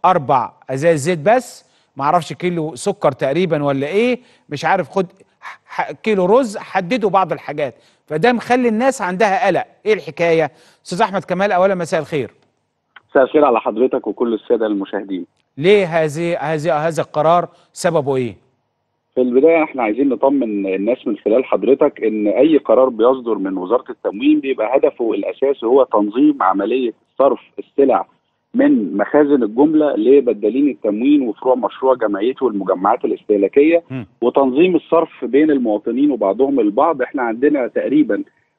اربع ازاز زيت بس ما اعرفش كيلو سكر تقريبا ولا ايه مش عارف خد ح- كيلو رز حددوا بعض الحاجات فده مخلي الناس عندها قلق ايه الحكايه استاذ احمد كمال اولا مساء الخير مساء الخير على حضرتك وكل الساده المشاهدين. ليه هذه هذه هذا القرار سببه ايه في البدايه احنا عايزين نطمن الناس من خلال حضرتك ان اي قرار بيصدر من وزاره التموين بيبقى هدفه الاساسي هو تنظيم عمليه صرف السلع من مخازن الجمله لبدالين التموين وفروع مشروع جمعيته والمجمعات الاستهلاكيه م. وتنظيم الصرف بين المواطنين وبعضهم البعض احنا عندنا تقريبا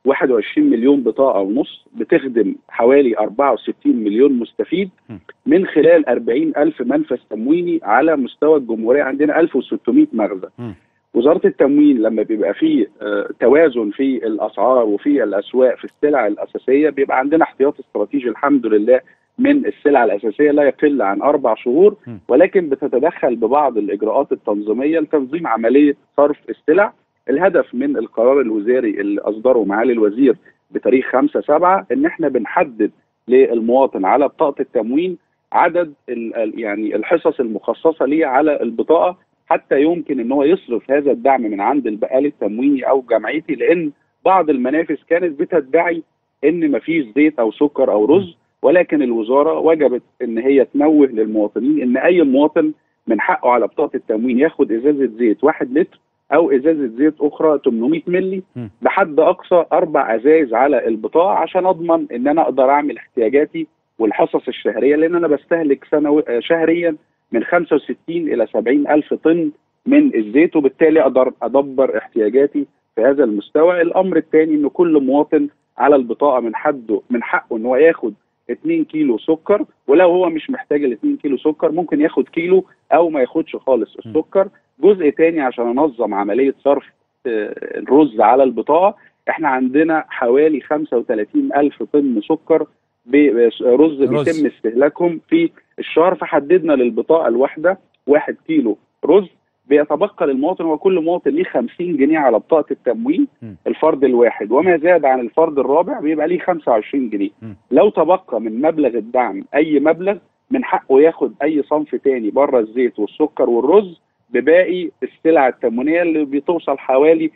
21 مليون بطاقه ونص بتخدم حوالي 64 مليون مستفيد م. من خلال 40 ألف منفذ تمويني على مستوى الجمهورية عندنا 1600 مخزن م. وزارة التموين لما بيبقى فيه آه، توازن في الأسعار وفي الأسواق في السلع الأساسية بيبقى عندنا احتياط استراتيجي الحمد لله من السلع الأساسية لا يقل عن أربع شهور م. ولكن بتتدخل ببعض الإجراءات التنظيمية لتنظيم عملية صرف السلع الهدف من القرار الوزاري اللي أصدره معالي الوزير بتاريخ 5 7 إن إحنا بنحدد للمواطن على بطاقة التموين عدد ال- ال- يعني الحصص المخصصة ليه على البطاقة حتى يمكن ان هو يصرف هذا الدعم من عند البقال التمويني او جمعيتي لان بعض المنافذ كانت بتدعي ان مفيش زيت او سكر او رز ولكن الوزاره وجبت ان هي تنوه للمواطنين ان اي مواطن من حقه على بطاقه التموين ياخد ازازه زيت 1 لتر او ازازه زيت اخرى 800 مللي م. بحد اقصى اربع ازايز على البطاقه عشان اضمن ان انا اقدر اعمل احتياجاتي والحصص الشهريه لان انا بستهلك سنوي آه، شهريا من 65 الى 70 الف طن من الزيت وبالتالي اقدر ادبر احتياجاتي في هذا المستوى الامر الثاني ان كل مواطن على البطاقه من حده من حقه ان هو ياخد 2 كيلو سكر ولو هو مش محتاج ال 2 كيلو سكر ممكن ياخد كيلو او ما ياخدش خالص السكر جزء تاني عشان انظم عمليه صرف آه، الرز على البطاقه احنا عندنا حوالي 35 الف طن سكر ب- رز رز. بيتم استهلاكهم في الشهر فحددنا للبطاقه الواحده 1 كيلو رز بيتبقى للمواطن وكل مواطن ليه 50 جنيه على بطاقه التموين م. الفرد الواحد وما زاد عن الفرد الرابع بيبقى ليه 25 جنيه م. لو تبقى من مبلغ الدعم اي مبلغ من حقه ياخد اي صنف تاني بره الزيت والسكر والرز بباقي السلع التموينيه اللي بتوصل حوالي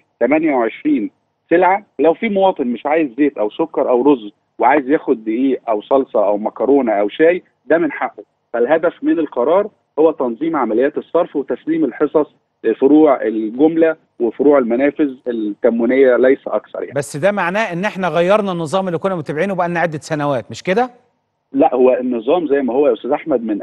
28 سلعه لو في مواطن مش عايز زيت او سكر او رز وعايز ياخد دقيق او صلصه او مكرونه او شاي ده من حقه فالهدف من القرار هو تنظيم عمليات الصرف وتسليم الحصص لفروع الجمله وفروع المنافذ التموينيه ليس اكثر يعني بس ده معناه ان احنا غيرنا النظام اللي كنا متابعينه بقى لنا عده سنوات مش كده لا هو النظام زي ما هو يا استاذ احمد من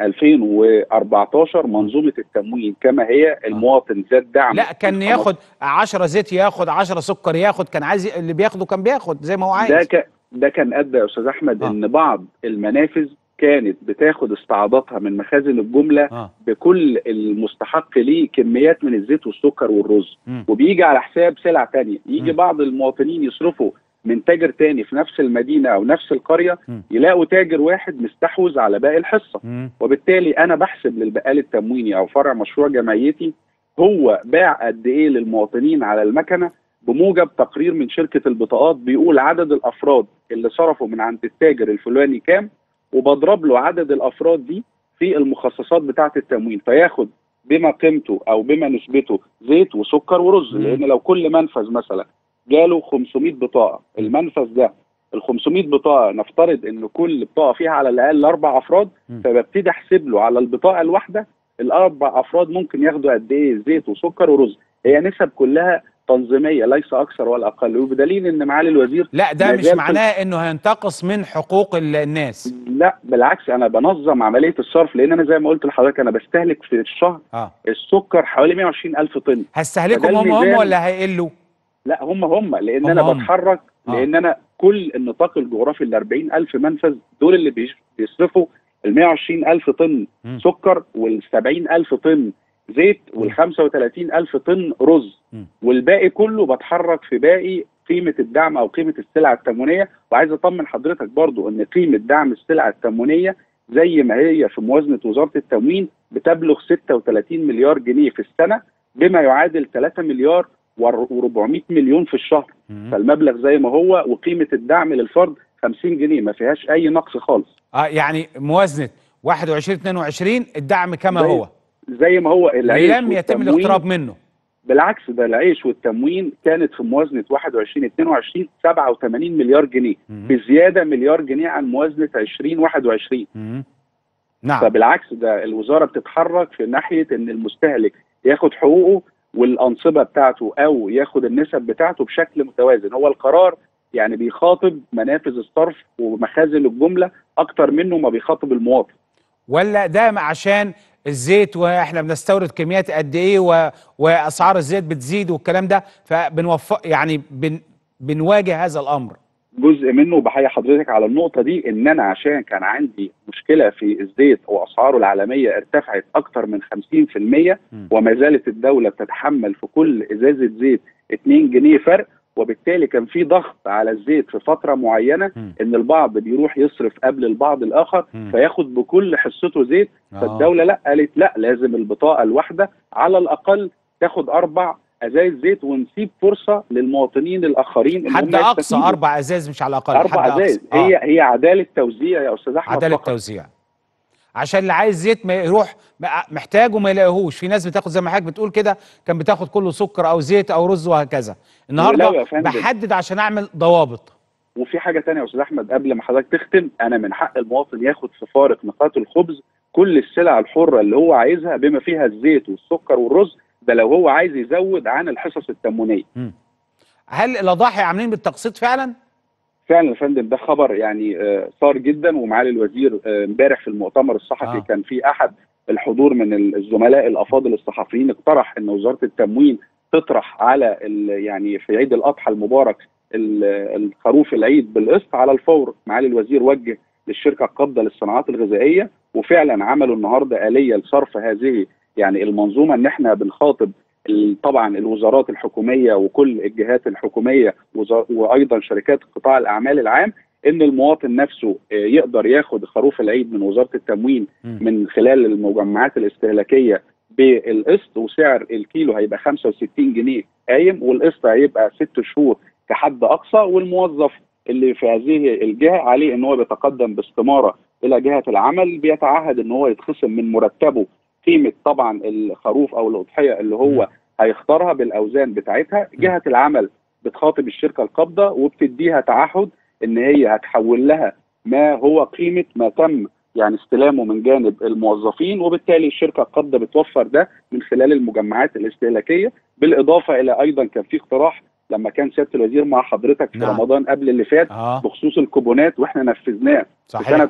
2014 منظومه التموين كما هي المواطن زاد دعم لا كان ياخد 10 زيت ياخد 10 سكر ياخد كان عايز ي- اللي بياخده كان بياخد زي ما هو ده عايز ك... ده كان ادى يا استاذ احمد آه. ان بعض المنافذ كانت بتاخد استعاضاتها من مخازن الجمله اه بكل المستحق ليه كميات من الزيت والسكر والرز مم. وبيجي على حساب سلع تانية يجي مم. بعض المواطنين يصرفوا من تاجر تاني في نفس المدينه او نفس القريه مم. يلاقوا تاجر واحد مستحوذ على باقي الحصه مم. وبالتالي انا بحسب للبقال التمويني او فرع مشروع جمعيتي هو باع قد ايه للمواطنين على المكنه بموجب تقرير من شركه البطاقات بيقول عدد الافراد اللي صرفوا من عند التاجر الفلاني كام وبضرب له عدد الافراد دي في المخصصات بتاعه التموين فياخد بما قيمته او بما نسبته زيت وسكر ورز مم. لان لو كل منفذ مثلا جاله 500 بطاقه المنفذ ده ال 500 بطاقه نفترض ان كل بطاقه فيها على الاقل اربع افراد مم. فببتدي احسب له على البطاقه الواحده الاربع افراد ممكن ياخدوا قد ايه زيت وسكر ورز هي نسب كلها تنظيميه ليس اكثر ولا اقل وبدليل ان معالي الوزير لا ده ما مش زال في- معناه انه هينتقص من حقوق ال- الناس لا بالعكس انا بنظم عمليه الصرف لان انا زي ما قلت لحضرتك انا بستهلك في الشهر اه السكر حوالي 120 الف طن هستهلكهم فده هم هم الميزان. ولا هيقلوا لا هم هم لان هم انا هم. بتحرك آه. لان انا كل النطاق الجغرافي ال 40 الف منفذ دول اللي بيش- بيصرفوا ال 120 الف طن مم. سكر وال 70 الف طن زيت وال 35 الف طن رز مم. والباقي كله بتحرك في باقي قيمه الدعم او قيمه السلع التموينيه وعايز اطمن حضرتك برضو ان قيمه دعم السلع التموينيه زي ما هي في موازنه وزاره التموين بتبلغ 36 مليار جنيه في السنه بما يعادل 3 مليار و400 مليون في الشهر مم. فالمبلغ زي ما هو وقيمه الدعم للفرد 50 جنيه ما فيهاش اي نقص خالص اه يعني موازنه 21 22 الدعم كما زي- هو زي ما هو العيش لم يتم والتموين- الاقتراب منه بالعكس ده العيش والتموين كانت في موازنه 21 22 87 مليار جنيه مم. بزياده مليار جنيه عن موازنه 20 21 مم. نعم فبالعكس ده الوزاره بتتحرك في ناحيه ان المستهلك ياخد حقوقه والانصبه بتاعته او ياخد النسب بتاعته بشكل متوازن هو القرار يعني بيخاطب منافذ الصرف ومخازن الجمله اكتر منه ما بيخاطب المواطن ولا ده عشان الزيت واحنا بنستورد كميات قد ايه و... واسعار الزيت بتزيد والكلام ده فبنوفق يعني بن... بنواجه هذا الامر جزء منه بحيي حضرتك على النقطه دي ان انا عشان كان عندي مشكله في الزيت واسعاره العالميه ارتفعت اكتر من 50% م. وما زالت الدوله بتتحمل في كل ازازه زيت 2 جنيه فرق وبالتالي كان في ضغط على الزيت في فتره معينه م. ان البعض بيروح يصرف قبل البعض الاخر م. فياخد بكل حصته زيت آه. فالدوله لا قالت لا لازم البطاقه الواحده على الاقل تاخد اربع ازايز زيت ونسيب فرصه للمواطنين الاخرين إن حد هم اقصى يستفيدوا. اربع ازاز مش على الاقل اربع حد ازايز أقصى. آه. هي هي عداله توزيع يا استاذ احمد عداله فقط. توزيع عشان اللي عايز زيت ما يروح م- محتاج وما يلاقيهوش في ناس بتاخد زي ما حضرتك بتقول كده كان بتاخد كله سكر او زيت او رز وهكذا لا يا النهارده فندم. بحدد عشان اعمل ضوابط وفي حاجه تانية يا استاذ احمد قبل ما حضرتك تختم انا من حق المواطن ياخد في فارق نقاط الخبز كل السلع الحره اللي هو عايزها بما فيها الزيت والسكر والرز ده لو هو عايز يزود عن الحصص التموينيه هل الاضاحي عاملين بالتقسيط فعلا فعلا يا فندم ده خبر يعني آه، صار جدا ومعالي الوزير آه، امبارح في المؤتمر الصحفي آه. كان في احد الحضور من ال- الزملاء الافاضل الصحفيين اقترح ان وزاره التموين تطرح على ال- يعني في عيد الاضحى المبارك ال- الخروف العيد بالقسط على الفور معالي الوزير وجه للشركه القابضه للصناعات الغذائيه وفعلا عملوا النهارده اليه لصرف هذه يعني المنظومه ان احنا بنخاطب ال- طبعا الوزارات الحكوميه وكل الجهات الحكوميه وزا- وايضا شركات قطاع الاعمال العام ان المواطن نفسه آه، يقدر ياخد خروف العيد من وزاره التموين مم. من خلال المجمعات الاستهلاكيه بالقسط وسعر الكيلو هيبقى 65 جنيه قايم والقسط هيبقى ست شهور كحد اقصى والموظف اللي في هذه الجهه عليه ان هو بيتقدم باستماره الى جهه العمل بيتعهد ان هو يتخصم من مرتبه قيمه طبعا الخروف او الاضحيه اللي هو هيختارها بالاوزان بتاعتها جهه العمل بتخاطب الشركه القابضه وبتديها تعهد ان هي هتحول لها ما هو قيمه ما تم يعني استلامه من جانب الموظفين وبالتالي الشركه القابضه بتوفر ده من خلال المجمعات الاستهلاكيه بالاضافه الى ايضا كان في اقتراح لما كان سياده الوزير مع حضرتك في نعم. رمضان قبل اللي فات اه بخصوص الكوبونات واحنا نفذناه في صحيح سنه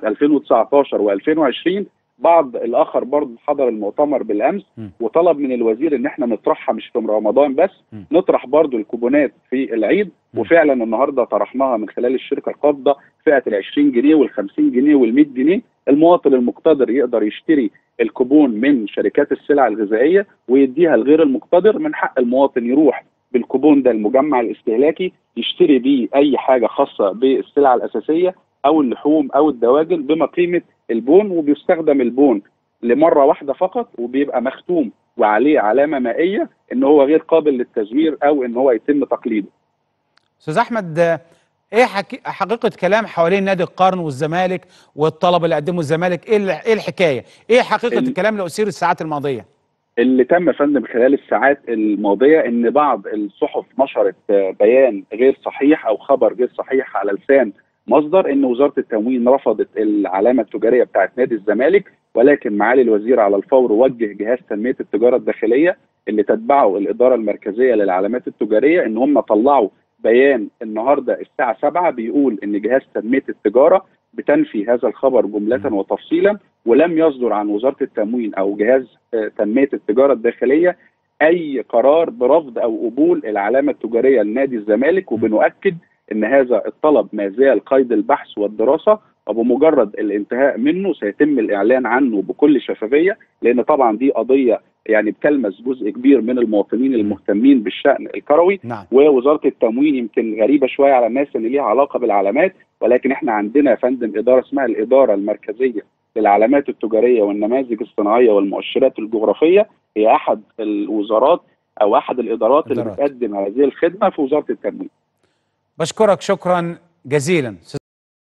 2019 و2020 بعض الاخر برضه حضر المؤتمر بالامس م. وطلب من الوزير ان احنا نطرحها مش في رمضان بس م. نطرح برضه الكوبونات في العيد م. وفعلا النهارده طرحناها من خلال الشركه القابضه فئه ال 20 جنيه وال 50 جنيه وال 100 جنيه المواطن المقتدر يقدر يشتري الكوبون من شركات السلع الغذائيه ويديها لغير المقتدر من حق المواطن يروح بالكوبون ده المجمع الاستهلاكي يشتري بيه اي حاجه خاصه بالسلع الاساسيه او اللحوم او الدواجن بما قيمه البون وبيستخدم البون لمره واحده فقط وبيبقى مختوم وعليه علامه مائيه ان هو غير قابل للتزوير او ان هو يتم تقليده. استاذ احمد آه، ايه حكي... حقيقه كلام حوالين نادي القرن والزمالك والطلب اللي قدمه الزمالك ايه ال- ايه الحكايه ايه حقيقه ال- الكلام اللي اثير الساعات الماضيه اللي تم يا فندم خلال الساعات الماضيه ان بعض الصحف نشرت آه، بيان غير صحيح او خبر غير صحيح على لسان مصدر ان وزاره التموين رفضت العلامه التجاريه بتاعت نادي الزمالك ولكن معالي الوزير على الفور وجه جهاز تنميه التجاره الداخليه اللي تتبعه الاداره المركزيه للعلامات التجاريه ان هم طلعوا بيان النهارده الساعه 7 بيقول ان جهاز تنميه التجاره بتنفي هذا الخبر جمله وتفصيلا ولم يصدر عن وزاره التموين او جهاز آه، تنميه التجاره الداخليه اي قرار برفض او قبول العلامه التجاريه لنادي الزمالك وبنؤكد ان هذا الطلب ما زال قيد البحث والدراسه وبمجرد الانتهاء منه سيتم الاعلان عنه بكل شفافيه لان طبعا دي قضيه يعني بتلمس جزء كبير من المواطنين المهتمين بالشان الكروي نعم ووزاره التموين يمكن غريبه شويه على الناس اللي ليها علاقه بالعلامات ولكن احنا عندنا يا فندم اداره اسمها الاداره المركزيه للعلامات التجاريه والنماذج الصناعيه والمؤشرات الجغرافيه هي احد الوزارات او احد الادارات اللي إدارات. بتقدم هذه الخدمه في وزاره التموين بشكرك شكرا جزيلا